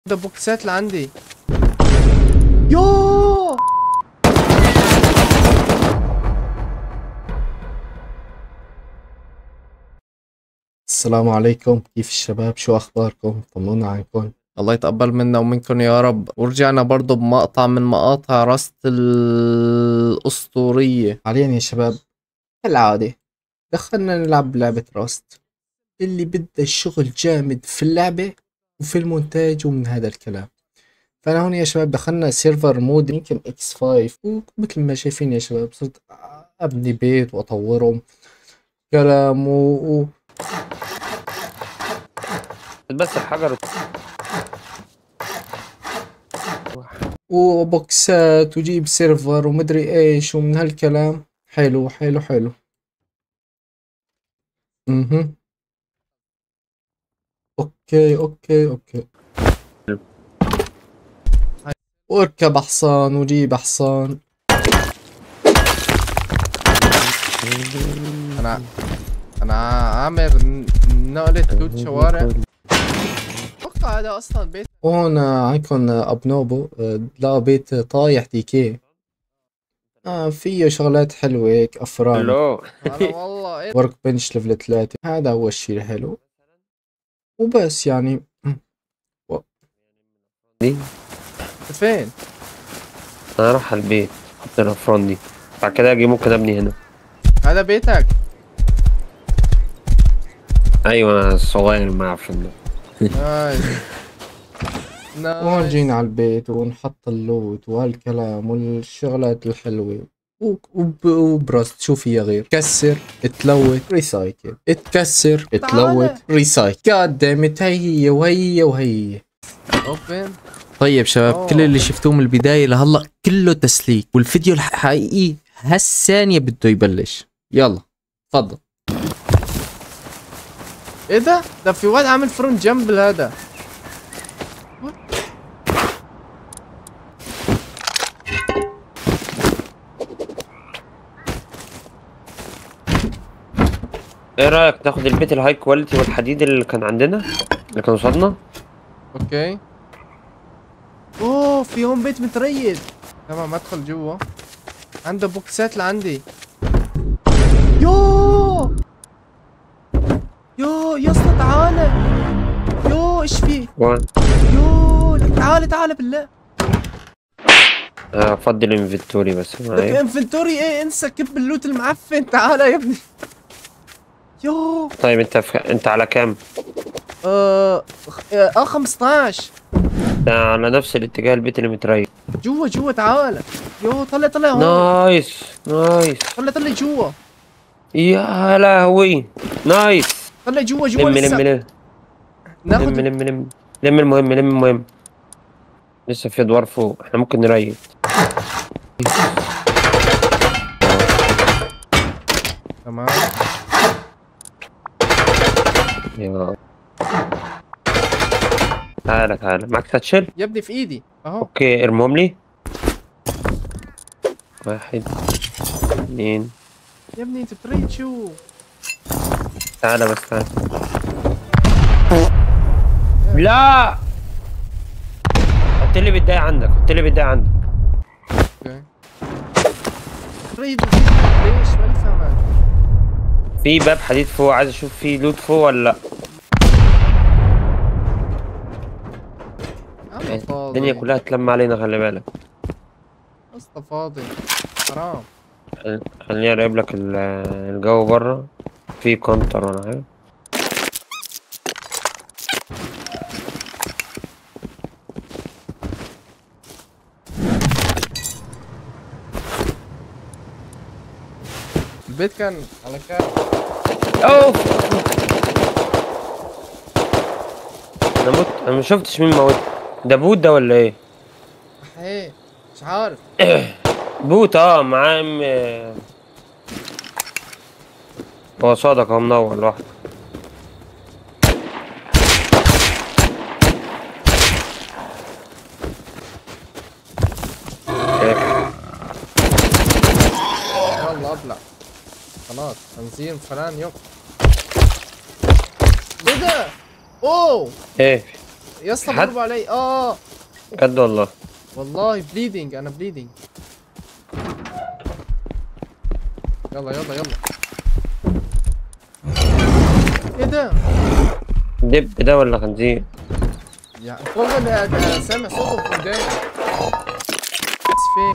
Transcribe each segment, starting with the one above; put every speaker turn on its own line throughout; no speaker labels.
ده بوكسات اللي عندي يو
السلام عليكم كيف الشباب شو اخباركم طمنونا عنكم
الله يتقبل منا ومنكم يا رب ورجعنا برضو بمقطع من مقاطع رست الأسطورية
حاليا يا شباب كالعادة دخلنا نلعب بلعبة راست اللي بدها الشغل جامد في اللعبة وفي المونتاج ومن هذا الكلام فأنا هون يا شباب دخلنا سيرفر مود يمكن اكس 5 ومثل ما شايفين يا شباب صرت أبني بيت وأطورهم كلام و... و...
بس الحجر
وبوكسات وجيب سيرفر ومدري ايش ومن هالكلام حلو حلو حلو اها اوكي اوكي اوكي واركب حصان وجيب حصان
أنا أنا عامر ن- نقلة لوت شوارع أتوقع هذا أصلا بيت
وهون عندكم ابنوبو آه، لقى بيت طايح ديكي آه فيه شغلات حلوة هيك افران
الو
أنا والله إيه
ورك بنش ليفل 3 هذا هو الشيء الحلو وبس يعني
دي
فين؟
انا اروح على البيت احط الافران دي بعد كده اجي ممكن ابني هنا
هذا بيتك
ايوه انا الصغير مع عفن ده
نايس
وهون
نايس
جينا على البيت ونحط اللوت وهالكلام والشغلات الحلوة و- وب- وبرست شو فيها غير كسر تلوت ريسايكل اتكسر تلوت ريسايكل جاد دامت هي هي وهي وهي
اوبن
طيب شباب
أوه.
كل اللي شفتوه من البداية لهلا كله تسليك والفيديو الحقيقي هالثانية بده يبلش يلا تفضل
ايه ده؟ ده في واد عامل فرونت جنب هذا
ايه رايك تاخد البيت الهاي كواليتي والحديد اللي كان عندنا اللي كان قصادنا
اوكي اوه في هون بيت متريد تمام ادخل جوا عنده بوكسات لعندي يو يو يا اسطى تعالى يو ايش في
وين
يو لك تعالى تعالى بالله
افضي الانفنتوري بس
لك
معايا
انفنتوري ايه انسى كب اللوت المعفن تعالى يا ابني يو
طيب انت ف... انت على كام
اه اه 15
ده على نفس الاتجاه البيت اللي متريح
جوا جوا تعالى يو طلع طلع هون
نايس نايس
طلع طلع جوا
يا لهوي نايس
طلع جوا جوا
لم لم
لسه
لم لم
ناخد
لم لم لم المهم لم المهم لسه في ادوار فوق احنا ممكن نريد
تمام
يا تعالى تعالى معاك ساتشل
يا ابني في ايدي اهو
اوكي ارمهم لي واحد اثنين
يا ابني انت بتريد شو
تعالى بس تعالى لا حط لي بالداية عندك حط لي بالداية عندك
اوكي تريد ليش ما نفهم أنا.
في باب حديد فوق عايز اشوف فيه لوت فوق ولا لا
أنا فاضي
الدنيا كلها تلم علينا خلي بالك
اسطى فاضي حرام
خل- خليني اراقب لك ال- الجو بره في كونتر ولا حاجه
البيت كان على كام
اوف انا مت انا ما شفتش مين موت ده بوت ده ولا ايه
ايه مش عارف
بوت اه معاه ام هو صادق هو منور لوحده إيه.
يلا ابلع خلاص تنظيم فلان يق ايه ده اوه
ايه
يا اسطى
حد؟
ضربوا علي اه
بجد والله
والله بليدنج انا بليدنج يلا يلا يلا ايه ده؟
دب ده ولا خنزير
يا والله انا أنا سامع صوته في وداني بس فين؟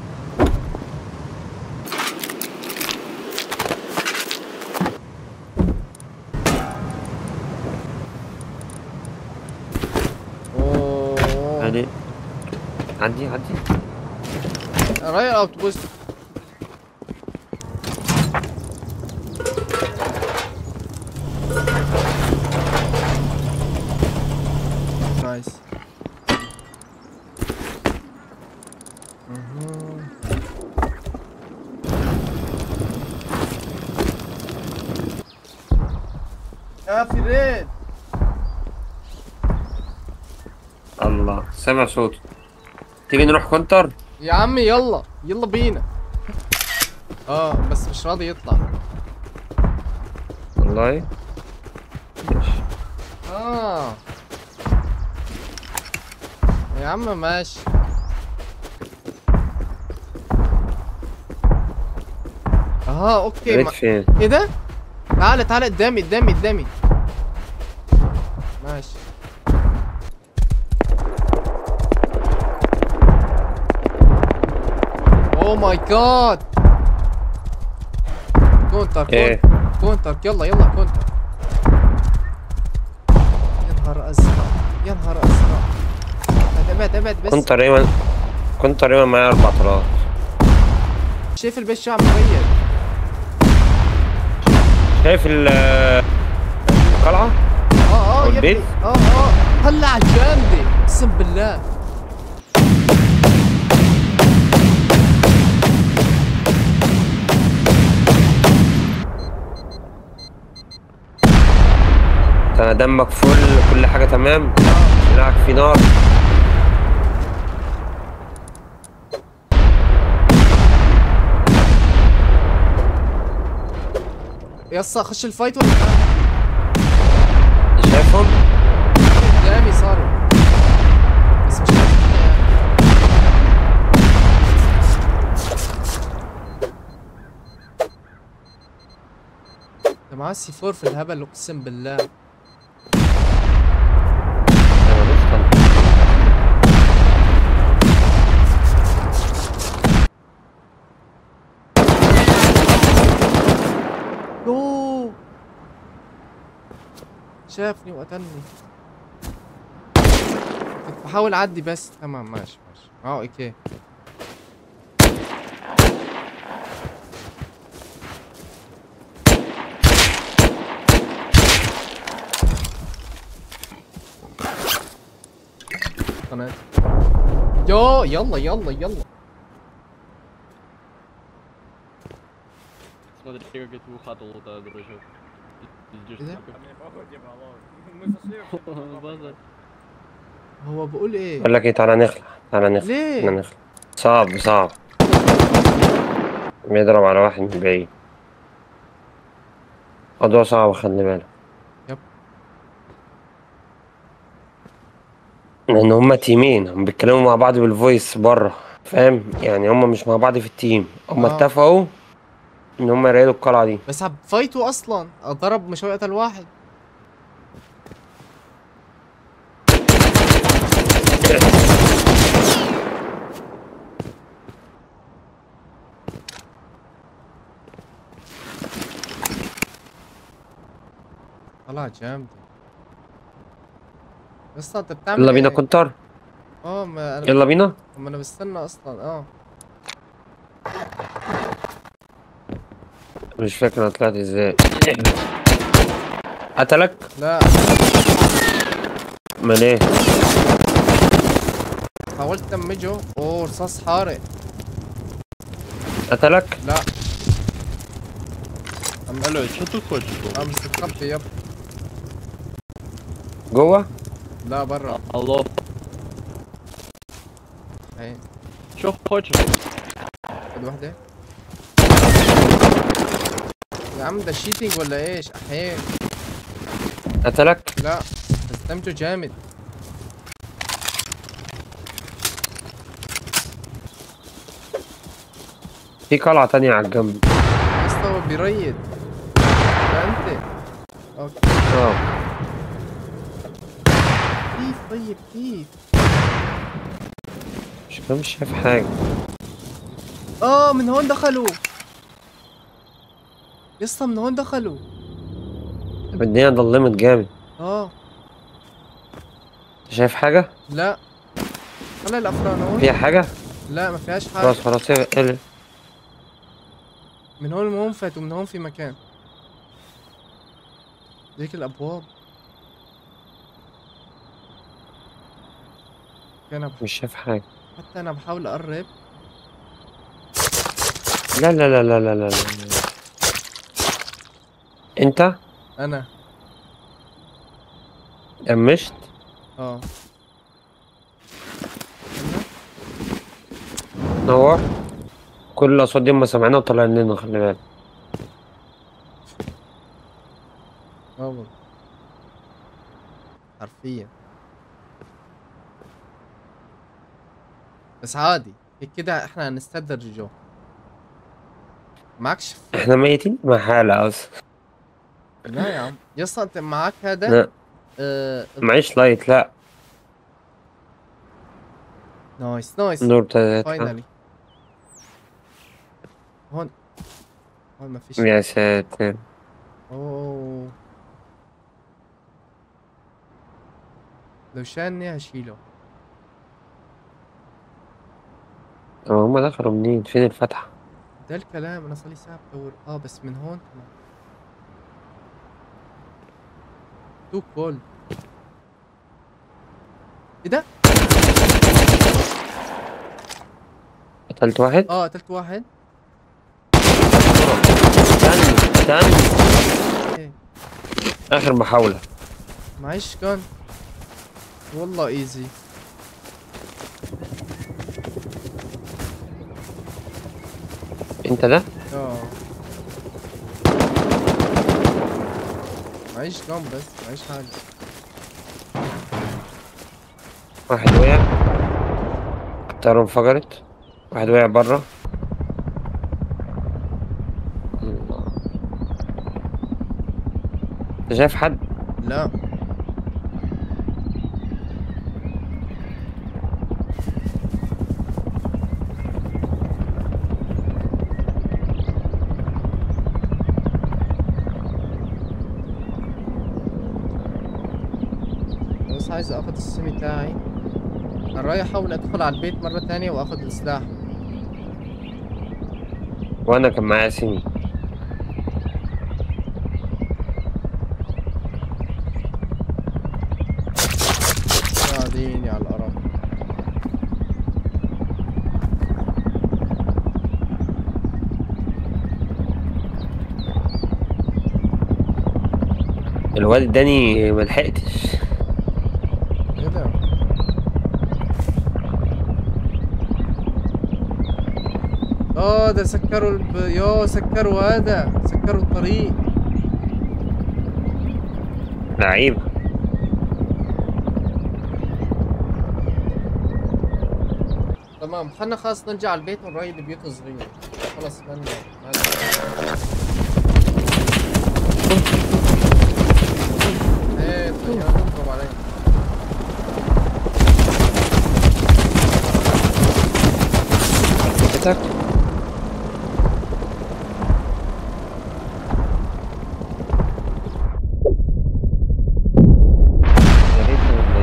اوه
يعني عدي عدي
رايح الاوتوبوس نايس مهم. يا في ريد
الله سامع صوته تيجي نروح كونتر
يا عمي يلا يلا بينا اه بس مش راضي يطلع
والله ماشي
اه يا عم ماشي اه اوكي
ريد
ما...
فين
ايه ده؟ تعالى تعالى قدامي قدامي قدامي ماشي اوه ماي جاد كونتر
ايه
كونتر كونتر يلا يلا كونتر يا نهار ازرق يا نهار ازرق ابعد ابعد ابعد بس
كنت تقريبا كنت تقريبا معايا اربع طلات
شايف البيت شعب مغير
شايف ال القلعة
اه اه
أو
يا ابني
البيت؟
اه اه طلع جامدة اقسم بالله
انت دمك فل كل حاجة تمام سلاحك في نار
يسا خش الفايت ولا
شايفهم
قدامي صاروا بس مش عارف يعني. ده معاه سي 4 في الهبل اقسم بالله
أنا مش طالع.
يوه شافني وقتلني كنت بحاول اعدي بس تمام ماشي ماشي اه اوكي قناة يو يلا يلا يلا
Смотри, как эту хату лутаю, дружок. Пиздишь,
Где?
сука. Базар.
هو بقول ايه
بقول لك ايه تعالى نخلع تعالى نخلع
ليه؟
تعالى نخلع صعب صعب بيضرب على واحد من بعيد موضوع صعب خلي بالك
يب.
لان هما تيمين هم بيتكلموا مع بعض بالفويس بره فاهم يعني هما مش مع بعض في التيم هما
آه.
اتفقوا ان هما يراقبوا القلعه دي
بس فايته اصلا ضرب مش هو قتل واحد طلع جامد بس انت بتعمل
يلا بينا
إيه؟
كونتر
اه ما انا
يلا بينا
ما انا بستنى اصلا اه
مش فاكر انا طلعت ازاي قتلك
لا
امال ايه
حاولت دمجه اوه رصاص حارق
قتلك
لا
Алло, что ты хочешь?
اه مستخبي يب
جوه
لا برا
Алло,
اهي
что хочешь?
خد واحدة يا عم ده شيتنج ولا ايش احيان
قتلك
لا بس دمجه جامد
في قلعة تانية على الجنب
يا اسطى هو بيريد ده انت اوكي
اه
كيف طيب كيف
مش أنا مش شايف حاجة
اه من هون دخلوا يا اسطى من هون دخلوا
طب الدنيا ضلمت جامد
اه
انت شايف حاجة؟
لا طلع الافران هون
فيها حاجة؟
لا ما فيهاش حاجه
خلاص خلاص اقلب
من هون ومن هون فات ومن هون في مكان ديك الابواب انا
مش شايف حاجة
حتى انا بحاول اقرب
لا لا لا لا لا لا, لا. انت
انا
قمشت
اه
نور كل الاصوات دي ما سمعناها وطلعنا لنا خلي بالك
اه والله حرفيا بس عادي هيك كده احنا هنستدرج جو معكش ف...
احنا ميتين محالة اصلا
لا يا عم يا اسطى انت معاك هذا
لا
آه...
معيش لايت لا
نايس نايس
نور تلاتة
فاينلي هون هون ما فيش
يا ساتر
اوه لو شاني هشيله
طب هما دخلوا منين فين الفتحة
ده الكلام انا صار لي ساعه بدور اه بس من هون كمان تو كول ايه ده؟
قتلت واحد
اه قتلت واحد
استنى استنى
ايه
اخر محاولة
معيش كان والله ايزي
انت ده
اه معيش كان بس معيش حاجه
واحد وقع الطيارة انفجرت واحد وقع برا الله. انت شايف حد
لا بس عايز اخد السمي تاعي انا رايح احاول ادخل على البيت مرة تانية واخد السلاح
وانا كان معايا سيمي
يا ديني على القرف
الواد اداني ملحقتش
ايه ده؟ اه ده سكروا الب... يو سكروا هذا سكروا الطريق
لعيب
تمام خلنا خلاص نرجع على البيت ونرايد البيوت الصغيرة خلاص ما ايه الطيارة تضرب علي
حكيتك يا ريت ولا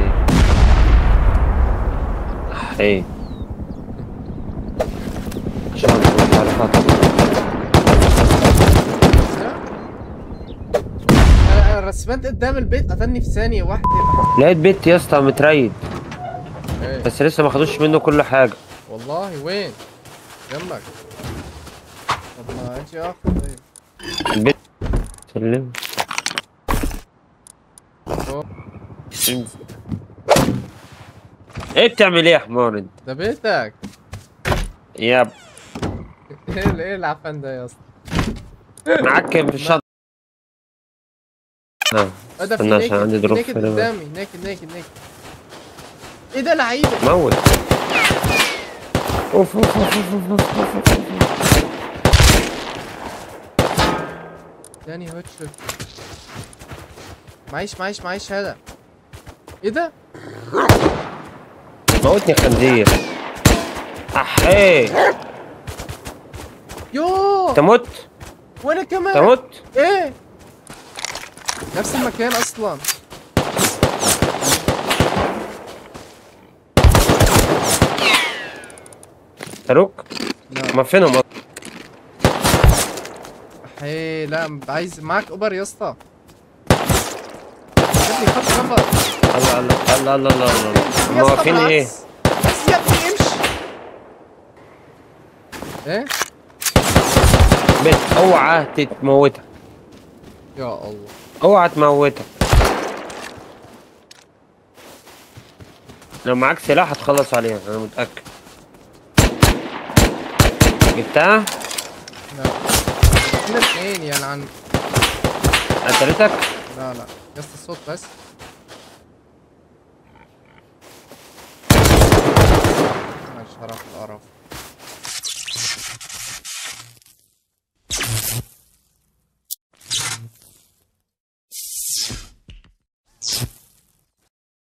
ايه ايه عشان مش عارف أطلع.
انا انا رسمت قدام البيت قتلني في ثانية واحدة
لقيت بيت يا اسطى متريد
ايه
بس لسه ما خدوش منه كل حاجه
والله وين؟ جنبك طب ما اجي اخذ طيب
البيت سلم
أوه،
انزل. ايه بتعمل ايه يا حمار انت
ده بيتك
يا
ايه ال- ايه العفن ده يا اسطى؟
معكم في الشط آه.
آه، ده في
استنى عشان
نيكد-
عندي دروب
نيكد
هنا بقى.
قدامي نيكد نيكد نيكد ايه ده لعيبة
موت اوف اوف اوف اوف اوف اوف اوف اوف
اداني هوت شوت معيش معيش معيش هذا ايه ده؟
موتني خنزير احيه
يوه
انت مت
وانا
انت
كمان
مت
ايه نفس المكان اصلا
فاروق
لا
ما فينهم أصلاً؟
ايه لا عايز معك اوبر يا اسطى يا ابني خد كفر
الله الله الله الله الله الله
يا
هم
اسطى
واقفين ايه
بالعكس. بس يا ابني امشي ايه
بس اوعى تتموتها
يا الله
اوعى تموتها لو معاك سلاح هتخلص عليها انا متاكد جبتها
لا كده اثنين يعني عن
قتلتك
لا لا يا اسطى الصوت بس ماشي هروح القرف